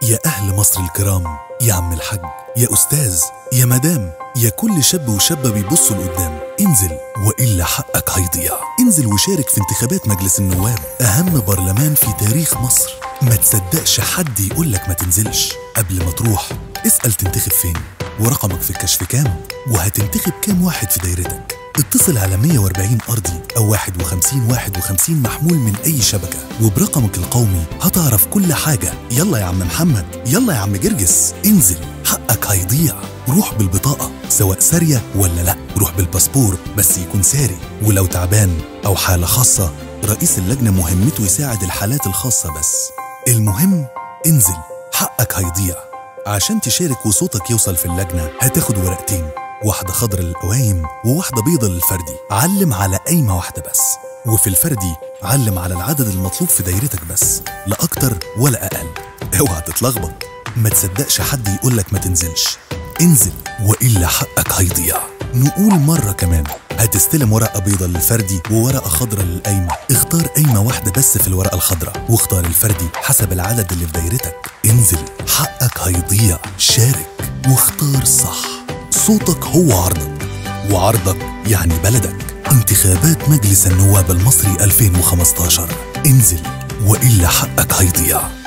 يا أهل مصر الكرام يا عم الحاج يا أستاذ يا مدام يا كل شاب وشابة بيبصوا لقدام انزل وإلا حقك هيضيع انزل وشارك في انتخابات مجلس النواب أهم برلمان في تاريخ مصر ما تصدقش حد يقولك ما تنزلش قبل ما تروح اسأل تنتخب فين ورقمك في الكشف كام وهتنتخب كام واحد في دايرتك اتصل على 140 أرضي أو 51 51 محمول من أي شبكة وبرقمك القومي هتعرف كل حاجة يلا يا عم محمد يلا يا عم جرجس انزل حقك هيضيع روح بالبطاقة سواء سارية ولا لا روح بالباسبور بس يكون ساري ولو تعبان أو حالة خاصة رئيس اللجنة مهمته يساعد الحالات الخاصة بس المهم انزل حقك هيضيع عشان تشارك وصوتك يوصل في اللجنة هتاخد ورقتين واحدة خضر للقوايم وواحدة بيضة للفردي علم على قايمة واحدة بس وفي الفردي علم على العدد المطلوب في دايرتك بس لا أكتر ولا أقل اوعى تتلخبط ما تصدقش حد يقولك ما تنزلش انزل وإلا حقك هيضيع نقول مرة كمان هتستلم ورقة بيضة للفردي وورقة خضراء للقايمة اختار قايمة واحدة بس في الورقة الخضراء واختار الفردي حسب العدد اللي في دايرتك انزل حقك هيضيع شارك واختار صح صوتك هو عرضك وعرضك يعني بلدك انتخابات مجلس النواب المصري 2015 انزل وإلا حقك هيضيع